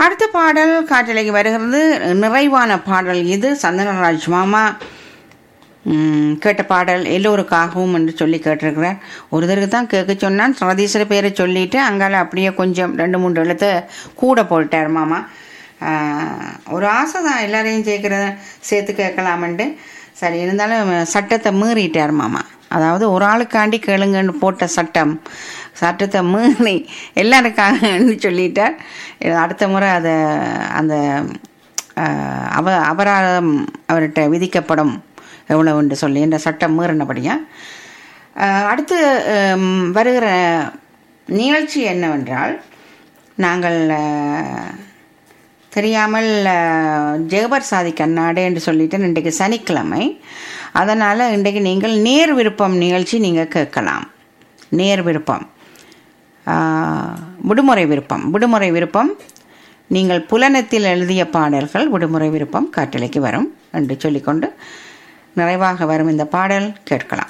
அடுத்த பாடல் காற்றலைக்கு வருகிறது நிறைவான பாடல் இது சந்தனராஜ் மாமா ம், கேட்ட பாடல் எல்லோருக்காகவும் என்று சொல்லி கேட்டிருக்கிறார் ஒரு தடவை தான் கேட்க சொன்னான் சதீஸ்வர பேரை சொல்லிட்டு அங்கால அப்படியே கொஞ்சம் ரெண்டு மூன்று எழுத்து கூட போட்டார் மாமா ஆஹ், ஒரு ஆசை தான் எல்லாரையும் சேர்க்கிற சேர்த்து கேட்கலாமன்ட்டு சரி இருந்தாலும் சட்டத்தை மீறிட்டார் மாமா அதாவது ஒரு ஆளுக்காண்டி கேளுங்கன்னு போட்ட சட்டம் சட்டத்தை மீறி எல்லாருக்காகன்னு சொல்லிட்டார் இது அடுத்த முறை அதை அந்த ஆஹ், அவ அபராதம் அவர்கிட்ட விதிக்கப்படும் எவ்வளவுன்னு சொல்லி இந்த சட்டம் மீறினபடியா ஆஹ், அடுத்து ஹம், வருகிற நிகழ்ச்சி என்னவென்றால் நாங்கள் ஆஹ், தெரியாமல் ஆஹ், ஜெகபர் சாதி கண்ணாடு என்று சொல்லிட்டு இன்றைக்கு சனிக்கிழமை அதனால் இன்றைக்கு நீங்கள் நேர் விருப்பம் நிகழ்ச்சி நீங்கள் கேட்கலாம் நேர் விருப்பம் ஆஹ், விடுமுறை விருப்பம் விடுமுறை விருப்பம் நீங்கள் புலனத்தில் எழுதிய பாடல்கள் விடுமுறை விருப்பம் காட்டலைக்கு வரும் என்று சொல்லிக்கொண்டு நிறைவாக வரும் இந்த பாடல் கேட்கலாம்